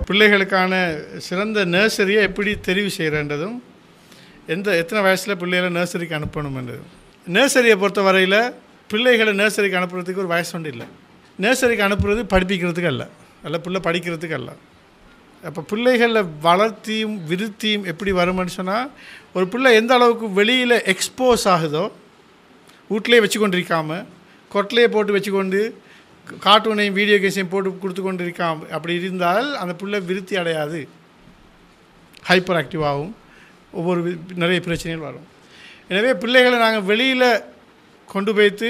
பிள்ளைகளுக்கான சிறந்த நர்சரியை எப்படி தெரிவு செய்கிறன்றதும் எந்த எத்தனை வயசில் பிள்ளைகளை நர்சரிக்கு அனுப்பணும்ன்றதும் நர்சரியை பொறுத்த வரையில் பிள்ளைகளை நர்சரிக்கு அனுப்புறதுக்கு ஒரு வயசு ஒன்று இல்லை நர்சரிக்கு அனுப்புறது படிப்பிக்கிறதுக்கு அல்ல அல்ல பிள்ளை படிக்கிறதுக்கு அல்ல அப்போ பிள்ளைகளை வளர்த்தியும் விருத்தியும் எப்படி வரும்னு சொன்னால் ஒரு பிள்ளை எந்த அளவுக்கு வெளியில் எக்ஸ்போஸ் ஆகுதோ வீட்டிலே வச்சு கொண்டிருக்காம கொட்டிலே போட்டு வச்சுக்கொண்டு கார்ட்டூனையும் வீடியோ கேஸையும் போட்டு கொடுத்து கொண்டு இருக்காம அப்படி இருந்தால் அந்த பிள்ளை விருத்தி அடையாது ஹைப்பர் ஆக்டிவாகவும் ஒவ்வொரு வி- நிறைய பிரச்சனைகள் வரும் எனவே பிள்ளைகளை நாங்கள் வெளியில் கொண்டு போய்த்து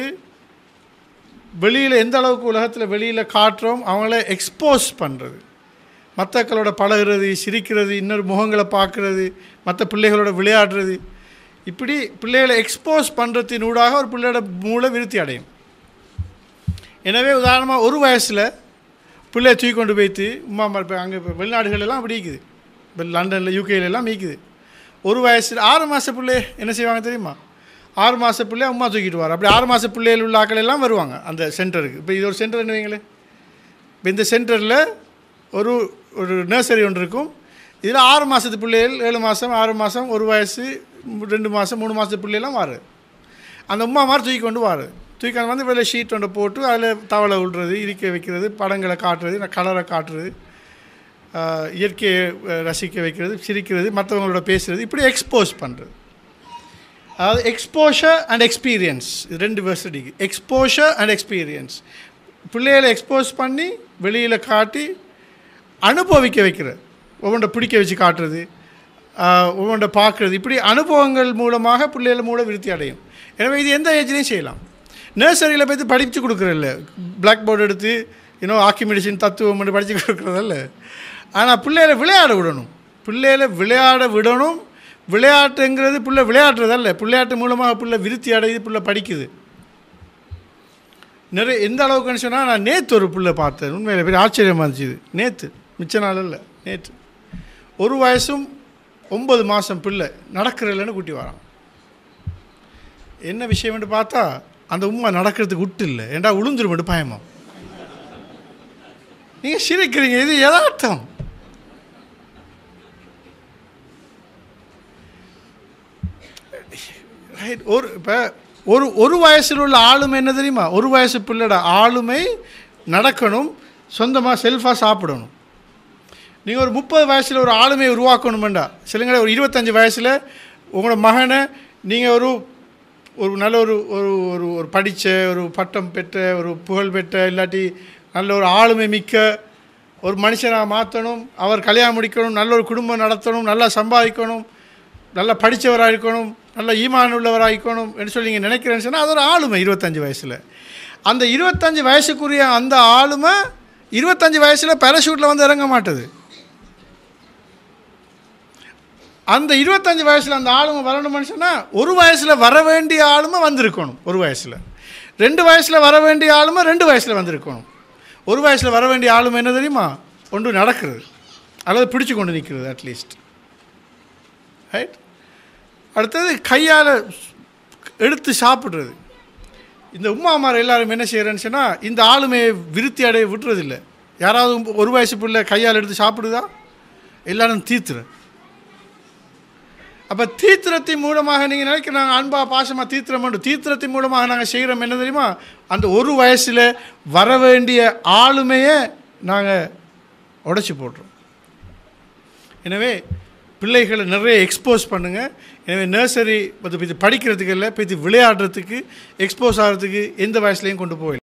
வெளியில் எந்த அளவுக்கு உலகத்தில் வெளியில் காட்டுறோம் அவங்கள எக்ஸ்போஸ் பண்ணுறது மற்றக்களோட பழகுறது சிரிக்கிறது இன்னொரு முகங்களை பார்க்குறது மற்ற பிள்ளைகளோட விளையாடுறது இப்படி பிள்ளைகளை எக்ஸ்போஸ் பண்ணுறதினூடாக ஒரு பிள்ளையோட மூளை விருத்தி அடையும் எனவே உதாரணமாக ஒரு வயசில் பிள்ளையை தூக்கி கொண்டு போய்த்து உமா இப்போ அங்கே இப்போ வெளிநாடுகள் எல்லாம் அப்படி இருக்குது இப்போ லண்டனில் யூகேல எல்லாம் மீக்குது ஒரு வயசில் ஆறு மாத பிள்ளை என்ன செய்வாங்க தெரியுமா ஆறு மாத பிள்ளை அம்மா தூக்கிட்டு வர அப்படி ஆறு மாத பிள்ளைகள் உள்ள ஆட்கள் எல்லாம் வருவாங்க அந்த சென்டருக்கு இப்போ இது ஒரு சென்டர் என்ன வைங்களேன் இப்போ இந்த சென்டரில் ஒரு ஒரு நர்சரி ஒன்று இருக்கும் இதில் ஆறு மாதத்து பிள்ளைகள் ஏழு மாதம் ஆறு மாதம் ஒரு வயசு மு- ரெண்டு மாதம் மூணு மாதத்து பிள்ளைலாம் வாரு அந்த உமா மாதிரி தூக்கி கொண்டு வாரு தூக்கி கொண்டு வந்து வெளில ஷீட் ஒன்று போட்டு அதில் தவளை விடுறது இருக்க வைக்கிறது படங்களை காட்டுறது கலரை காட்டுறது ஆஹ், இயற்கையை அஹ், ரசிக்க வைக்கிறது சிரிக்கிறது மற்றவங்களோட பேசுகிறது இப்படி எக்ஸ்போஸ் பண்ணுறது அதாவது எக்ஸ்போஷர் அண்ட் எக்ஸ்பீரியன்ஸ் இது ரெண்டு வேர்சடிக்கு எக்ஸ்போஷர் அண்ட் எக்ஸ்பீரியன்ஸ் பிள்ளைகளை எக்ஸ்போஸ் பண்ணி வெளியில் காட்டி அனுபவிக்க வைக்கிறது ஒவ்வொன்றை பிடிக்க வச்சு காட்டுறது ஆஹ், ஒவ்வொன்றை பார்க்குறது இப்படி அனுபவங்கள் மூலமாக பிள்ளைகள் மூலம் விருத்தி அடையும் எனவே இது எந்த ஏஜ்லேயும் செய்யலாம் நர்சரியில் போய் படித்து கொடுக்குறதில்ல பிளாக் போர்டு எடுத்து இன்னும் ஆக்கி மெடிசின் தத்துவம் மட்டும் படித்து கொடுக்குறதில்ல ஆனால் பிள்ளைகளை விளையாட விடணும் பிள்ளைகளை விளையாட விடணும் விளையாட்டுங்கிறது பிள்ளை விளையாடுறதல்ல விளையாட்டு மூலமாக பிள்ளை விருத்தி அடையுது பிள்ளை படிக்குது நிறைய எந்த அளவுக்குன்னு சொன்னால் நான் நேற்று ஒரு பிள்ளை பார்த்தேன் உண்மையில பெரிய ஆச்சரியமாக இருந்துச்சு இது நேற்று மிச்ச நாள் இல்லை நேற்று ஒரு வயசும் ஒன்பது மாதம் பிள்ளை நடக்கிறதில்லன்னு கூட்டி வரான் என்ன விஷயம்னு பார்த்தா அந்த உம்மா நடக்கிறதுக்கு விட்டு இல்லை ஏண்டா உளுந்துருமெண்டு பயமா நீங்கள் சிரிக்கிறீங்க இது யதார்த்தம் ரைட் ஒரு இப்போ ஒரு ஒரு வயசில் உள்ள ஆளுமை என்ன தெரியுமா ஒரு வயசு பிள்ளைட ஆளுமை நடக்கணும் சொந்தமாக செல்ஃபாக சாப்பிடணும் நீங்கள் ஒரு முப்பது வயசில் ஒரு ஆளுமையை உருவாக்கணுமெண்டா சிலங்களே ஒரு இருபத்தஞ்சி வயசில் உங்களோட மகனை நீங்கள் ஒரு ஒரு நல்ல ஒரு ஒரு ஒரு ஒரு படித்த ஒரு பட்டம் பெற்ற ஒரு புகழ் பெற்ற இல்லாட்டி நல்ல ஒரு ஆளுமை மிக்க ஒரு மனுஷனாக மாற்றணும் அவர் கல்யாணம் முடிக்கணும் நல்ல ஒரு குடும்பம் நடத்தணும் நல்லா சம்பாதிக்கணும் நல்லா படித்தவராக இருக்கணும் நல்ல ஈமான் உள்ளவராக இருக்கணும் என்று சொல்லி நீங்கள் நினைக்கிறேன்னு சொன்னால் அது ஒரு ஆளுமை இருபத்தஞ்சி வயசில் அந்த இருபத்தஞ்சி வயசுக்குரிய அந்த ஆளுமை இருபத்தஞ்சி வயசில் பேராஷூட்டில் வந்து இறங்க மாட்டுது அந்த இருபத்தஞ்சி வயசில் அந்த ஆளுமை வரணும்னு சொன்னால் ஒரு வயசில் வர வேண்டிய ஆளுமை வந்திருக்கணும் ஒரு வயசில் ரெண்டு வயசில் வர வேண்டிய ஆளுமை ரெண்டு வயசில் வந்திருக்கணும் ஒரு வயசில் வர வேண்டிய ஆளுமை என்ன தெரியுமா ஒன்று நடக்கிறது அல்லது பிடிச்சு கொண்டு நிற்கிறது அட்லீஸ்ட் ரைட் அடுத்தது கையால் எடுத்து சாப்பிட்றது இந்த உமாமார் எல்லாரும் என்ன செய்கிறேன்னு சொன்னால் இந்த ஆளுமையை விருத்தி அடைய விட்டுறதில்ல யாராவது ஒரு வயசு பிள்ளை கையால் எடுத்து சாப்பிடுதா எல்லாரும் தீத்துற அப்போ தீத்திரத்தின் மூலமாக நீங்கள் நினைக்கிற நாங்கள் அன்பா பாசமாக தீத்திரம் வேண்டும் தீத்திரத்தின் மூலமாக நாங்கள் செய்கிறோம் என்ன தெரியுமா அந்த ஒரு வயசில் வர வேண்டிய ஆளுமையை நாங்கள் உடைச்சி போடுறோம் எனவே பிள்ளைகளை நிறைய எக்ஸ்போஸ் பண்ணுங்கள் எனவே நர்சரி இது படிக்கிறதுக்கு இல்லை இது விளையாடுறதுக்கு எக்ஸ்போஸ் ஆகிறதுக்கு எந்த வயசுலையும் கொண்டு போய்